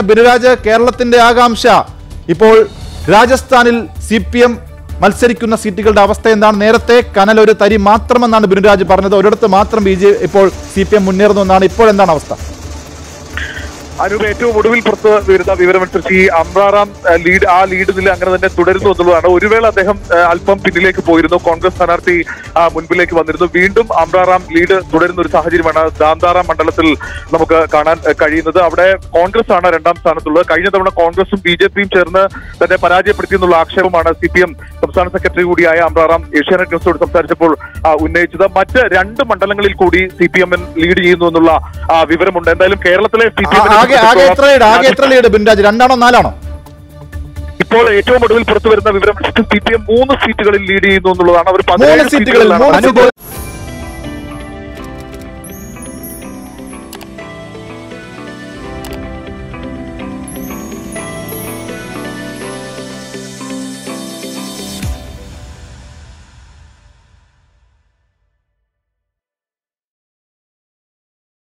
ബിനുരാജ് കേരളത്തിന്റെ ആകാംക്ഷ ഇപ്പോൾ രാജസ്ഥാനിൽ സി പി എം മത്സരിക്കുന്ന സീറ്റുകളുടെ അവസ്ഥ എന്താണ് നേരത്തെ കനൽ ഒരു തരി മാത്രമെന്നാണ് ബിനുരാജ് പറഞ്ഞത് ഒരിടത്ത് മാത്രം ബി ജെ ഇപ്പോൾ സി പി എം മുന്നേറുന്നു എന്നാണ് ഇപ്പോൾ എന്താണ് അവസ്ഥ അനൂപ് ഏറ്റവും ഒടുവിൽ പുറത്ത് വരുന്ന വിവരമനുസരിച്ച് ഈ അമ്രാറാം അഹ്, ലീഡ് ആ ലീഡ് നില അങ്ങനെ തന്നെ തുടരുന്നു എന്നുള്ളതാണ് ഒരു വേള അദ്ദേഹം അഹ്, അല്പം പിന്നിലേക്ക് പോയിരുന്നു കോൺഗ്രസ് സ്ഥാനാർത്ഥി ആ, മുൻപിലേക്ക് വന്നിരുന്നു വീണ്ടും അമ്രാറാം ലീഡ് തുടരുന്ന ഒരു സാഹചര്യമാണ് ദാന്താറാം മണ്ഡലത്തിൽ നമുക്ക് കാണാൻ അഹ്, കഴിയുന്നത് അവിടെ കോൺഗ്രസ് ആണ് രണ്ടാം സ്ഥാനത്തുള്ളത് കഴിഞ്ഞ തവണ കോൺഗ്രസും ബി ജെ പിയും ചേർന്ന് തന്നെ പരാജയപ്പെടുത്തിയെന്നുള്ള ആക്ഷേപമാണ് സി പി എം സംസ്ഥാന സെക്രട്ടറി കൂടിയായ അമ്രാറാം ഏഷ്യാനെറ്റ് ന്യൂസോട് സംസാരിച്ചപ്പോൾ ആ, ഉന്നയിച്ചത് മറ്റ് രണ്ട് മണ്ഡലങ്ങളിൽ കൂടി സി പി എമ്മിൽ ലീഡ് ചെയ്യുന്നു എന്നുള്ള ആ, വിവരമുണ്ട് എന്തായാലും കേരളത്തിലെ സി പി ആ- ആകെ ആകെ എത്ര ലീഡ് ആകെ എത്ര ലീഡ് ബിനുരാജ് രണ്ടാണോ നാലാണോ ഇപ്പോൾ ഏറ്റവും ഒടുവിൽ പുറത്തു വരുന്ന വിവരം സി പി എം മൂന്ന് സീറ്റുകളിൽ ലീഡ് ചെയ്യുന്നു എന്നുള്ളതാണ് അവർ മൂന്ന് സീറ്റുകളിൽ മൂന്ന് സീറ്റുകളിലാണ് സീറ്റുകൾ